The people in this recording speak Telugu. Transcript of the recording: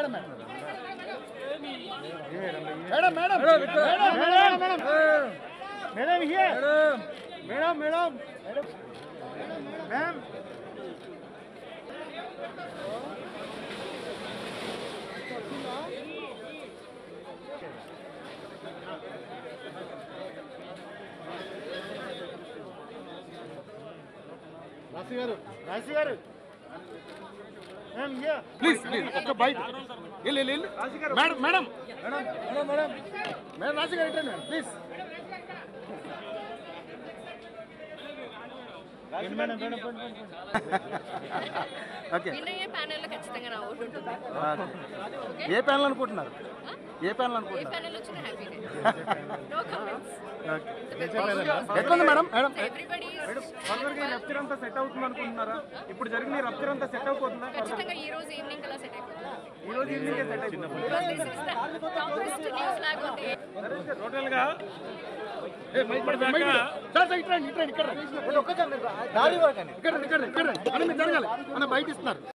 Madam madam madam madam madam madam here madam madam madam Rashi garu Rashi garu madam here please please ఒక్క బైట్ వెళ్ళు వెళ్ళు వెళ్ళు madam madam madam madam madam madam Rashi garu ఇట్టండి madam please madam madam okay వినయ్య ప్యానెల్లో ఖచ్చితంగా నా ఓటు ఉంటుంది ఏ ప్యానల్ అనుకుంటున్నారు ఆ? ఏ ప్యానల్ ఏ అనుకుంటున్నారు ప్యానెల్ వచ్చినా హ్యాపీనే నో కమెంట్స్ ఎట్లుంది మేడం మేడం ఎవ్రీబడి ఫర్దర్గా ఈ రప్చర్ అంతా సెట్ అవుతుంది అనుకుంటున్నారా ఇప్పుడు జరిగిన ఈ రప్చర్ అంతా సెట్ అయిపోతుందా ఖచ్చితంగా ఈ రోజు ఈవినింగ్ అలా సెట్ అయిపోతుంది ఈ రోజు ఈవినింగ్ సెట్ అయిపోతుంది Because this is the toughest news లాగా ఉంది టోటల్ గా సార్ సార్ ఇట్రండి ఇట్రండి ఇక్కడ రండి. ఒక్కసారి దారి వరకు ఇక్కడ ఇక్కడ ఇక్కడ అని మీరు జరగాలి మన బయట ఇస్తున్నారు